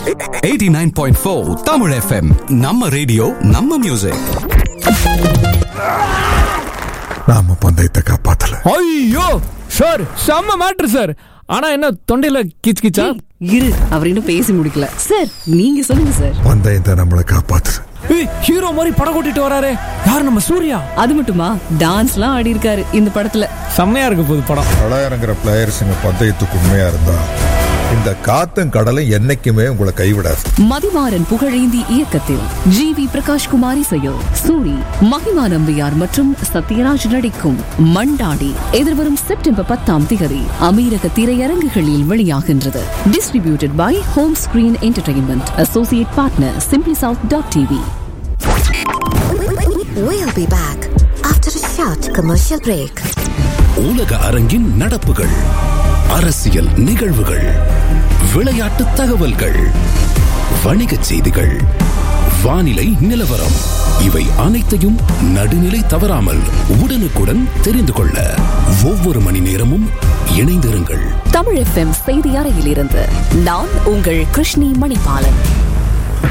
Eighty nine point four Tamil FM நம்ம radio நம்ம music நாம பந்தயத்தை காப்பாத்தல ஐயோ சார் செம்ம மேட்ரு சார் ஆனா என்ன தொண்டையில கிச் கிச்சா இரு அவர் இன்னும் பேசி முடிக்கல சார் நீங்க சொல்லுங்க சார் பந்தயம் தான் நம்மளை காப்பாத்துது ஏய், ஹீரோ மாதிரி படம் கூட்டிட்டு வராரே யார் நம்ம சூர்யா அது மட்டுமா டான்ஸ்லாம் ஆடி இருக்காரு இந்த படத்துல செம்மையா இருக்க போகுது படம் கள இறங்குற பிளேயர்ஸுங்க பந்தயத்துக்கு உண்மையா இருந்தா இந்த காத்தும் கடலும் என்னைக்குமே உங்களை கைவிடாது மதிமாறன் புகழேந்தி இயக்கத்தில் ஜி வி பிரகாஷ் குமார் இசையில் சூரி மகிமா நம்பியார் மற்றும் சத்யராஜ் நடிக்கும் மண்டாடி எதிர்வரும் செப்டம்பர் பத்தாம் திகதி அமீரக திரையரங்குகளில் வெளியாகின்றது distributed by home screen entertainment associate partner simply south dot TV We'll be back after a short commercial break. உலக அரங்கின் நடப்புகள் அரசியல் நிகழ்வுகள் விளையாட்டு தகவல்கள் வணிகச் செய்திகள் வானிலை நிலவரம் இவை அனைத்தையும் நடுநிலை தவறாமல் உடனுக்குடன் தெரிந்து கொள்ள ஒவ்வொரு மணி நேரமும் இணைந்திருங்கள் தமிழ் எஃப்எம் செய்தி அறையிலிருந்து நான் உங்கள் கிருஷ்ணி மணிபாலன்